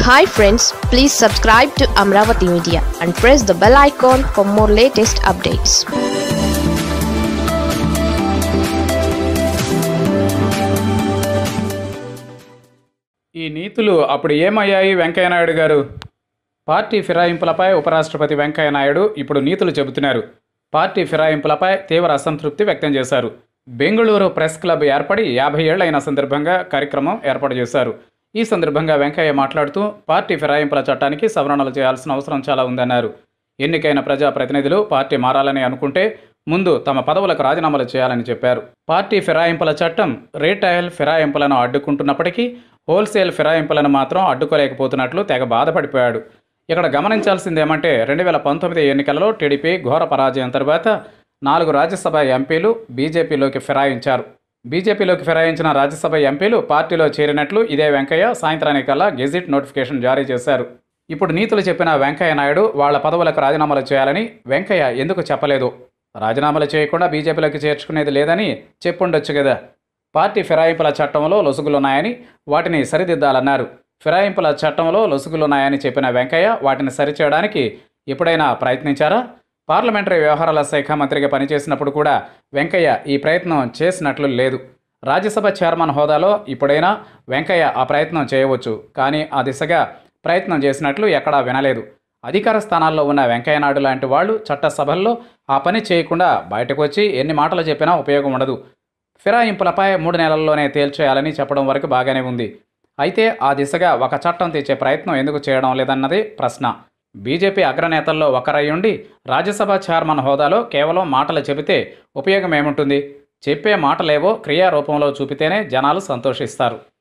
hi friends please subscribe to Amaravati media and press the bell icon for more latest updates ఈ నీతులు అప్పుడు ఏమయ్యాయి వెంకయ్యనాయుడు గారు party ఫిరాయింపులపై ఉపరాష్ట్రపతి వెంకయ్యనాయుడు ఇప్పుడు నీతులు చెబుతున్నారు పార్టీ ఫిరాయింపులపై తీవ్ర అసంతృప్తి వ్యక్తం చేశారు బెంగళూరు ప్రెస్ క్లబ్ ఏర్పడి యాభై ఏళ్లైన సందర్భంగా కార్యక్రమం ఏర్పాటు చేశారు ఈ సందర్భంగా వెంకయ్య మాట్లాడుతూ పార్టీ ఫిరాయింపుల చట్టానికి సవరణలు చేయాల్సిన అవసరం చాలా ఉందన్నారు ఎన్నికైన ప్రజా ప్రతినిధులు పార్టీ మారాలని అనుకుంటే ముందు తమ పదవులకు రాజీనామాలు చేయాలని చెప్పారు పార్టీ ఫిరాయింపుల చట్టం రీటైల్ ఫిరాయింపులను అడ్డుకుంటున్నప్పటికీ హోల్సేల్ ఫిరాయింపులను మాత్రం అడ్డుకోలేకపోతున్నట్లు తెగ బాధపడిపోయాడు ఇక్కడ గమనించాల్సింది ఏమంటే రెండు వేల పంతొమ్మిది ఎన్నికలలో టీడీపీ ఘోర పరాజయం తర్వాత నాలుగు రాజ్యసభ ఎంపీలు బీజేపీలోకి ఫిరాయించారు బీజేపీలోకి ఫిరాయించిన రాజ్యసభ ఎంపీలు పార్టీలో చేరినట్లు ఇదే వెంకయ్య సాయంత్రానికల్లా గెజిట్ నోటిఫికేషన్ జారీ చేశారు ఇప్పుడు నీతులు చెప్పిన వెంకయ్య నాయుడు వాళ్ళ పదవులకు రాజీనామాలు చేయాలని వెంకయ్య ఎందుకు చెప్పలేదు రాజీనామాలు చేయకుండా బీజేపీలోకి చేర్చుకునేది లేదని చెప్పుండొచ్చు కదా పార్టీ ఫిరాయింపుల చట్టంలో లొసుగులున్నాయని వాటిని సరిదిద్దాలన్నారు ఫిరాయింపుల చట్టంలో లొసుగులున్నాయని చెప్పిన వెంకయ్య వాటిని సరిచేయడానికి ఎప్పుడైనా ప్రయత్నించారా పార్లమెంటరీ వ్యవహారాల శాఖ మంత్రిగా పనిచేసినప్పుడు కూడా వెంకయ్య ఈ ప్రయత్నం చేసినట్లు లేదు రాజ్యసభ చైర్మన్ హోదాలో ఇప్పుడైనా వెంకయ్య ఆ ప్రయత్నం చేయవచ్చు కానీ ఆ దిశగా ప్రయత్నం చేసినట్లు ఎక్కడా వినలేదు అధికార స్థానాల్లో ఉన్న వెంకయ్యనాయుడు లాంటి వాళ్ళు చట్టసభల్లో ఆ పని చేయకుండా బయటకు వచ్చి ఎన్ని మాటలు చెప్పినా ఉపయోగం ఉండదు ఫిరాయింపులపై మూడు నెలల్లోనే తేల్చేయాలని చెప్పడం వరకు బాగానే ఉంది అయితే ఆ దిశగా ఒక చట్టం తెచ్చే ప్రయత్నం ఎందుకు చేయడం లేదన్నది ప్రశ్న బీజేపీ అగ్రనేతల్లో ఒకరయ్యుండి రాజ్యసభ చైర్మన్ హోదాలో కేవలం మాటలు చెబితే ఉపయోగం ఏముంటుంది చెప్పే మాటలేవో క్రియారూపంలో చూపితేనే జనాలు సంతోషిస్తారు